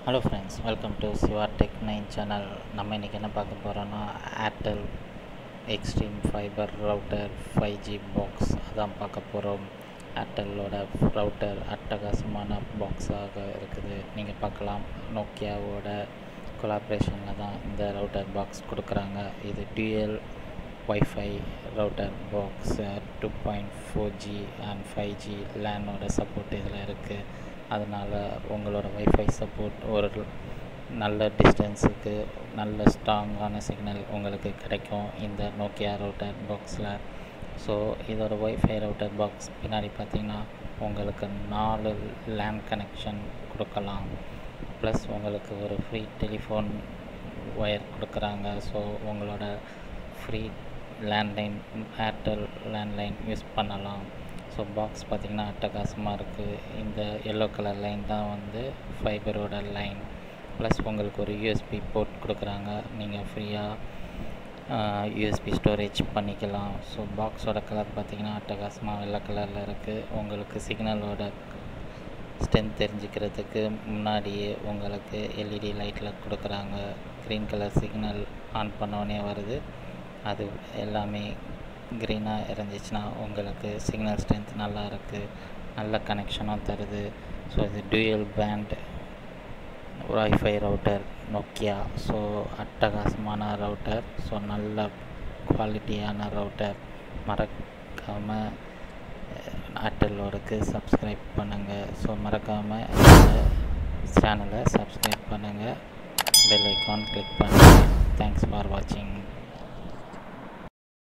hello friends welcome to Siva tech nine channel நம்ம இன்றைக்கி என்ன பார்க்க போகிறோன்னா Airtel Xstream fiber router five G box அதான் பார்க்க போகிறோம் ஏர்டெல்லோட ரவுட்டர் அட்டகாசமான பாக்ஸாக இருக்குது நீங்கள் பார்க்கலாம் நோக்கியாவோட கொலாப்ரேஷனில் தான் இந்த ரவுட்டர் பாக்ஸ் கொடுக்குறாங்க இது dual wifi router box two point four G and five G லேனோட சப்போர்ட் இதில் இருக்குது அதனால் உங்களோட ஒய்ஃபை சப்போர்ட் ஒரு நல்ல டிஸ்டன்ஸுக்கு நல்ல ஸ்ட்ராங்கான சிக்னல் உங்களுக்கு கிடைக்கும் இந்த நோக்கியா ரவுட்டர் பாக்ஸில் ஸோ இதோட ஒய்ஃபை ரவுட்டர் பாக்ஸ் பின்னாடி பார்த்தீங்கன்னா உங்களுக்கு நாலு லேன் கனெக்ஷன் கொடுக்கலாம் ப்ளஸ் உங்களுக்கு ஒரு ஃப்ரீ டெலிஃபோன் ஒயர் கொடுக்குறாங்க ஸோ உங்களோட free landline Airtel landline use பண்ணலாம் ஸோ பாக்ஸ் பார்த்திங்கன்னா அட்டகாசமாக இருக்குது இந்த எல்லோ கலர் லைன் தான் வந்து ஃபைபரோட லைன் ப்ளஸ் உங்களுக்கு ஒரு யூஎஸ்பி போர்ட் கொடுக்குறாங்க நீங்கள் ஃப்ரீயாக யூஎஸ்பி ஸ்டோரேஜ் பண்ணிக்கலாம் ஸோ பாக்ஸோட கலர் பார்த்திங்கன்னா அட்டகாசமாக வெள்ளை கலரில் இருக்குது உங்களுக்கு சிக்னலோட ஸ்ட்ரென்த் தெரிஞ்சுக்கிறதுக்கு முன்னாடியே உங்களுக்கு எல்இடி லைட்டில் கொடுக்குறாங்க க்ரீன் கலர் சிக்னல் ஆன் பண்ணோடனே வருது அது எல்லாமே க்ரீனாக இருந்துச்சுன்னா உங்களுக்கு சிக்னல் ஸ்ட்ரென்த் நல்லா இருக்குது நல்ல கனெக்ஷனும் தருது ஸோ இது dual band wifi router Nokia so அட்டகாசமான ரவுட்டர் ஸோ நல்ல குவாலிட்டியான ரவுட்டர் மறக்காமல் ஏர்டெல்லோருக்கு சப்ஸ்கிரைப் பண்ணுங்கள் ஸோ மறக்காமல் இந்த சேனலை சப்ஸ்கிரைப் பண்ணுங்கள் பெல் ஐக்கான் கிளிக் பண்ணுங்கள் தேங்க்ஸ் ஃபார் வாட்சிங்